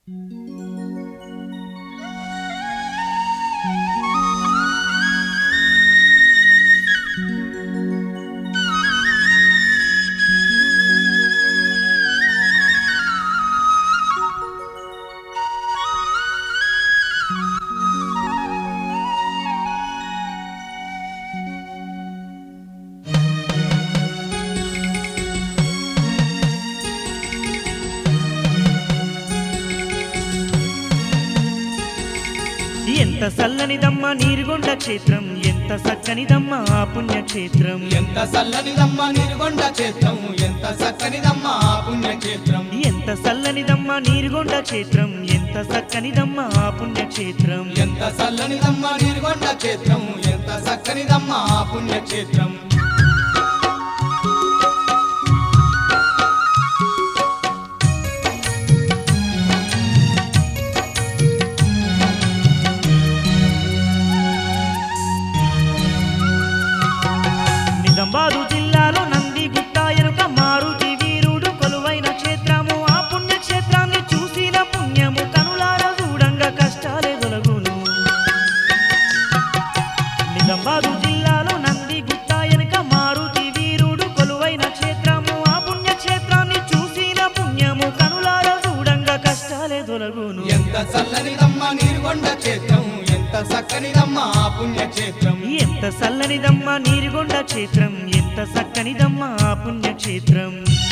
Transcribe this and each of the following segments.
ఎంత సల్లనిదమ్మ నీరుగొండ క్షేత్రం ఎంత సక్కనిదమ్మ ఆ పుణ్యక్షేత్రం ఎంత చల్లనిదమ్మ నిరుగొండ క్షేత్రం ఎంత చక్కనిదమ్మ ఆ పుణ్యక్షేత్రం ఎంత సల్లనిదమ్మ నీరుగొండ క్షేత్రం ఎంత సక్కనిదమ్మ ఆ పుణ్యక్షేత్రం ఎంత చల్లనిదమ్మ నిరుగొండ క్షేత్రం ఎంత చక్కనిదమ్మ ఆ పుణ్యక్షేత్రం నిజామాబాదు జిల్లాలో నంది గుట్ట ఎనుక మారుతి వీరుడు కొలువైన క్షేత్రము ఆ పుణ్యక్షేత్రాన్ని చూసిన పుణ్యము కనులార చూడంగా కష్టాలే తొలగును నిజామాబాదు జిల్లాలో నంది గుట్ట ఎనుక మారుతి వీరుడు కొలువైన క్షేత్రము ఆ పుణ్యక్షేత్రాన్ని చూసిన పుణ్యము కనులార చూడంగా కష్టాలే తొలగును ఎంత చల్లనిదమ్మ నిరుగొండ క్షేత్రం ఎంత చక్కనిదమ్మ ఆ పుణ్యక్షేత్రం ఎంత సల్లనిదమ్మ నీరుగొండ క్షేత్రం ఎంత సక్కనిదమ్మ ఆ పుణ్యక్షేత్రం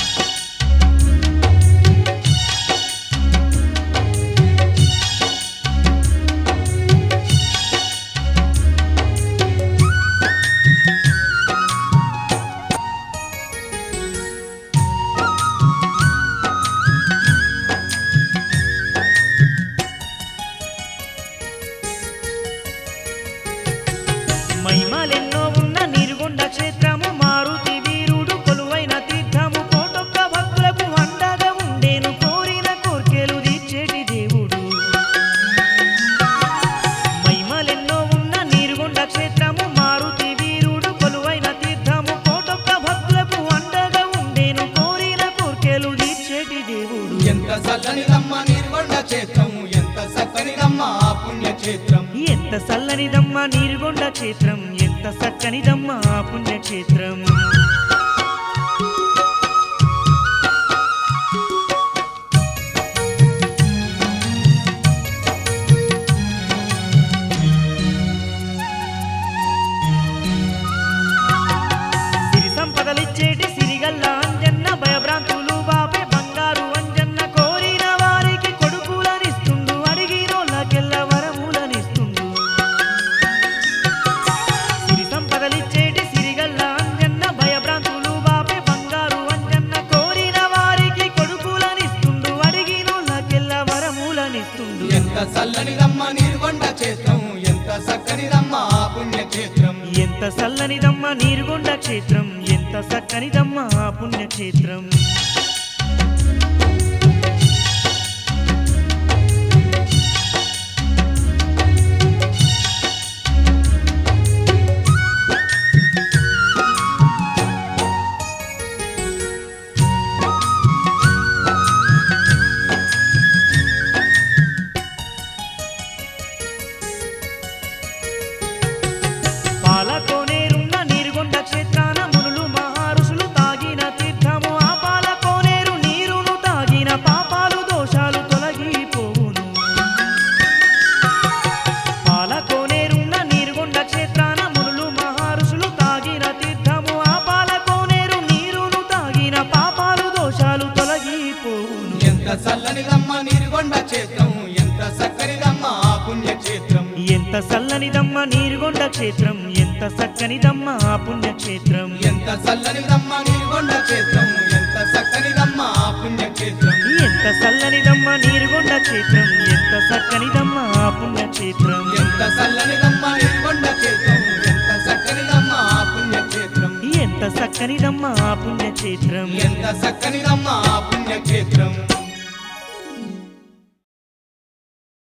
మహిమలెన్నో ఉన్న నీరుగొండ క్షేత్రము మారుతి వీరుడు కొలువైన తీర్థము కోటొక్క భక్తులకు అండగా ఉండేను కోరిన కోర్కెలు తీర్చేటి దేవుడు మహిమలెన్నో ఉన్న నీరుగొండ క్షేత్రము మారుతి వీరుడు కొలువైన తీర్థము కోటొక్క భక్తులకు అండగా ఉండేను కోరిన కోర్కెలు తీర్చేటి దేవుడు ఎంత చల్లనిదమ్మ నిరుగొండ క్షేత్రం ఎంత చక్కనిదమ్మ ఆ పుణ్యక్షేత్రం ఎంత సల్లనిదమ్మ నీరుగొండ క్షేత్రం ఎంత సక్కనిదమ్మ ఆ పుణ్యక్షేత్రం సిరి సంపదలిచ్చేటి సిరిగల్ల అంజన్న భయభ్రాంతులు బాపే బంగారు అంజన్న కోరిన వారికి కొడుకులనిస్తుండు అడిగినోళ్ళకెల్ల వరములనిస్తుండు సిరి సంపదలిచ్చేటి సిరిగల్ల అంజన్న భయభ్రాంతులు బాపే బంగారు అంజన్న కోరిన వారికి కొడుకులనిస్తుండు అడిగినోళ్ళకెల్ల వరములనిస్తుండు ఎంత చల్లనిదమ్మ నిరుగొండ క్షేత్రం ఎంత చక్కనిదమ్మ ఆ పుణ్యక్షేత్రం ఎంత సల్లనిదమ్మ నీరుగొండ క్షేత్రం ఎంత సక్కనిదమ్మ ఆ పుణ్యక్షేత్రం పాలకోనేరున్న నీరుగొండ క్షేత్రాన మునులు మహారుషులు తాగిన తీర్థము ఆ పాలకోనేరు నీరును తాగిన పాపాలు దోషాలు తొలగిపోవును పాలకోనేరున్న నీరుగొండ క్షేత్రాన మునులు మహారుషులు తాగిన తీర్థము ఆ పాలకోనేరు నీరును తాగిన పాపాలు దోషాలు తొలగిపోవును ఎంత చల్లనిదమ్మ నిరుగొండ క్షేత్రం ఎంత చక్కనిదమ్మ ఆ పుణ్యక్షేత్రం ఎంత సల్లనిదమ్మ నీరుగొండ క్షేత్రం ఎంత సక్కనిదమ్మ ఆ పుణ్యక్షేత్రం ఎంత చల్లనిదమ్మ నిరుగొండ క్షేత్రం ఎంత చక్కనిదమ్మ ఆ పుణ్యక్షేత్రం ఎంత సల్లనిదమ్మ నీరుగొండ క్షేత్రం ఎంత సక్కనిదమ్మ ఆ పుణ్యక్షేత్రం ఎంత చల్లనిదమ్మ నిరుగొండ క్షేత్రం ఎంత చక్కనిదమ్మ ఆ పుణ్యక్షేత్రం ఎంత సక్కనిదమ్మ ఆ పుణ్యక్షేత్రం ఎంత చక్కనిదమ్మ ఆ పుణ్యక్షేత్రం